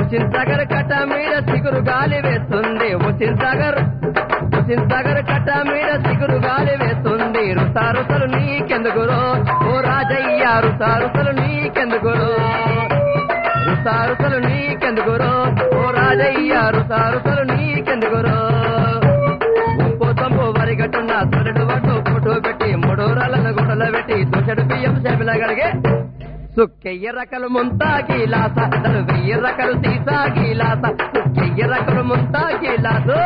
హుసిన్ సాగర్ కట్ట మీద సిగురు గాలి వేస్తుంది హుసిన్ సాగర్ హుసిన్ సాగర్ కట్ట మీద సిగురు గాలి వేస్తుంది రుసారుసలు నీకెందుకురో ఓ రాజయ్య రుసారుసలు నీకెందుకురో రుసారుసలు నీకెందుకురో ఓ రాజయ్య రుసారుసలు నీకెందుకురో ఉప్పు తంపు వరిగట్టున్న సొరడు వడ్డు ఫోటో పెట్టి మూడోరాలను గుడల పెట్టి దోషడు బియ్యం చేపల గడిగే సుక్కెయ్య రకలు ముంతా గీలాస తను వెయ్యి రకలు సీసా గీలాస సుక్కెయ్య రకలు ముంతా గీలాసు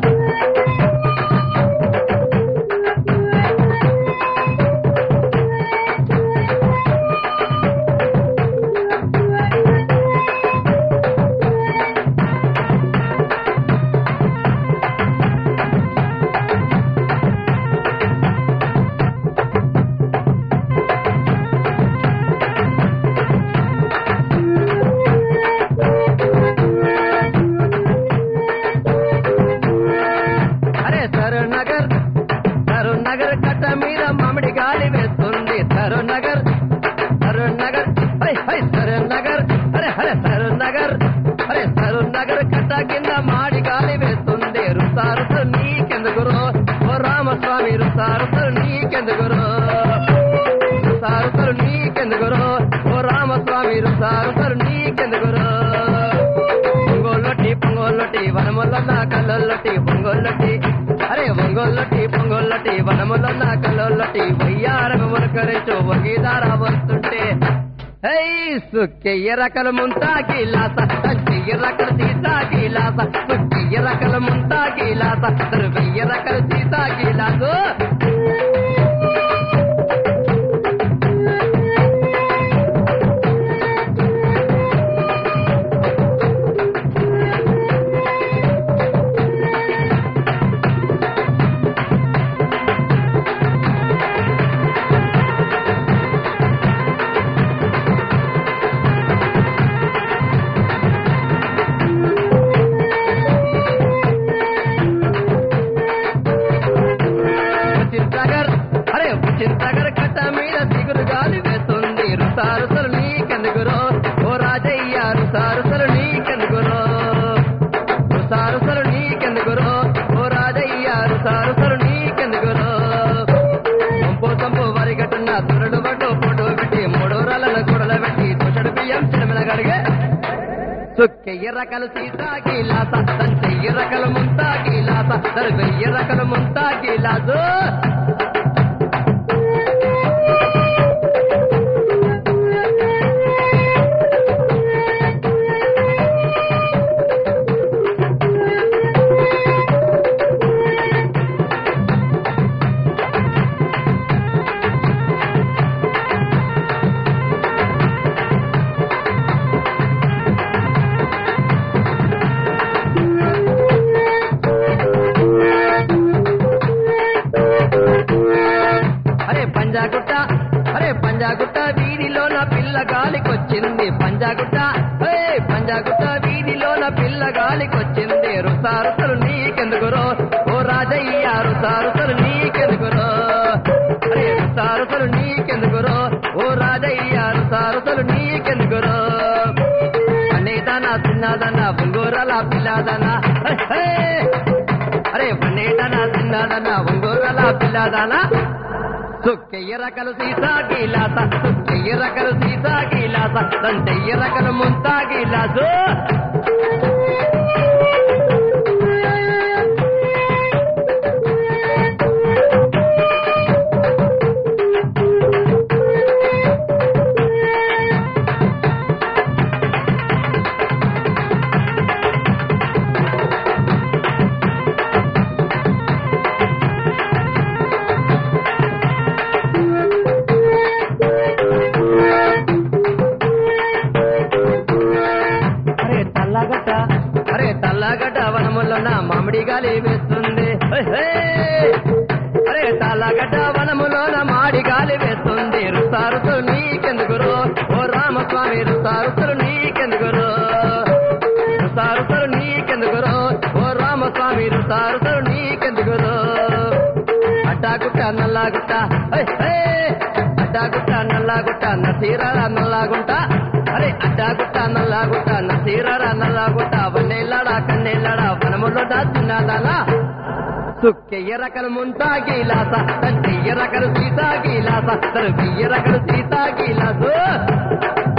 అరే తరుణ్ నగర్ తరుణ్ నగర్ కట్ట మీద మామిడి గాలి వేస్తుంది తరుణ్ నగర్ తరుణ్ నగర్ హై హై తరుణ్ నగర్ అరే అరే తరుణ్ నగర్ అరే తరుణ్ నగర్ కట్ట కింద మాడి గాలి వేస్తుంది రుసారుసు నీకెందుకురో ఓ రామస్వామి రుసారుసు నీకెందుకురో రుసారుసలు నీకెందుకురో ఓ రామస్వామి రుసారుసలు నీకెందుకురో పొంగోళ్ళొట్టి పొంగోళ్ళొట్టి వనములన్న కళ్ళొల్లటి పొంగోళ్ళొట్టి అరే ఒంగోళ్ళొట్టి పొంగోళ్ళొట్టి వనములన్న కళ్ళొల్లటి వయ్యారము మునకరించు వగీదార వస్తుంటే హై సుక్కెయ్య రకల ముంతా గీలాస చెయ్య రకల సీసా గీలాస సుక్కెయ్య రకల ముంతా గీలాస వెయ్య రకల సీసా గీలాసు చింతగర్ అరే చింతగర్ కట్ట మీద సిగురు గాలి వేస్తుంది రుసారుసలు నీకెందుకురో ఓ రాజయ్య రుసారుసలు నీకెందుకురో రుసారుసలు నీకెందుకురో ఓ రాజయ్య రుసారుసలు నీకెందుకురో పంపు తంపు వరిగట్టున్న తురడు బట్టు పొడు పెట్టి మూడు రాళ్ళను కూడల పెట్టి తుషడు బియ్యం చిలమిన గడిగే సుక్కెయ్య రకలు సీతా గీలాస చెయ్యి రకలు ముంతా గీలాస తన వెయ్యి రకలు ముంతా గీలాసు అరే పంజాగుట్ట అరే పంజాగుట్ట వీధిలో నా పిల్ల గాలికొచ్చింది పంజాగుట్ట ఏ పంజాగుట్ట వీధిలో నా పిల్ల గాలికొచ్చింది రుసారుసలు నీకెందుకురో ఓ రాజయ్య రుసారుసలు నీకెందుకురో అరే రుసారుసలు నీకెందుకురో ఓ రాజయ్య రుసారుసలు నీకెందుకురో అనేదానా చిన్నదన్నా బుంగోరాల పిల్లదనా అరే పన్నేటనా చిన్నదన్నా బుంగోరాల పిల్లదనా సుక్కెయ్య రకలు సీసా గీలాస సుక్కెయ్య రకలు సీసా గీలాస దంచెయ్య రకలు ముంతా గీలాసు అరే తల్లగట్ట అరే తల్లగట్ట వనములో నా మామిడి గాలి వేస్తుంది హే, హే. అరే తల్లగట్ట వనములో నా మాడి గాలి వేస్తుంది రుసారుసు నీకెందుకురో ఓ రామస్వామి రుసారుసులు నీకెందుకురో రుసారుసులు నీకెందుకురో ఓ రామస్వామి రుసారుసులు నీకెందుకురో అడ్డాగుట్ట నల్లాగుట్ట హే, హే. అడ్డాగుట్ట నల్లాగుట్ట నసీరాల నల్లాగుంట అరే అడ్డాగుట్ట నల్లాగుట్ట నసీరారా నల్లాగుట్ట వన్నేళ్ళాడా కన్నేళ్ళాడా వనములో దాచినాదానా సుక్కెయ్య రకలు ముంతా గీలాస తంచెయ్య రకలు సీతా గీలాస తరు బియ్య రకలు సీతా గీలాసు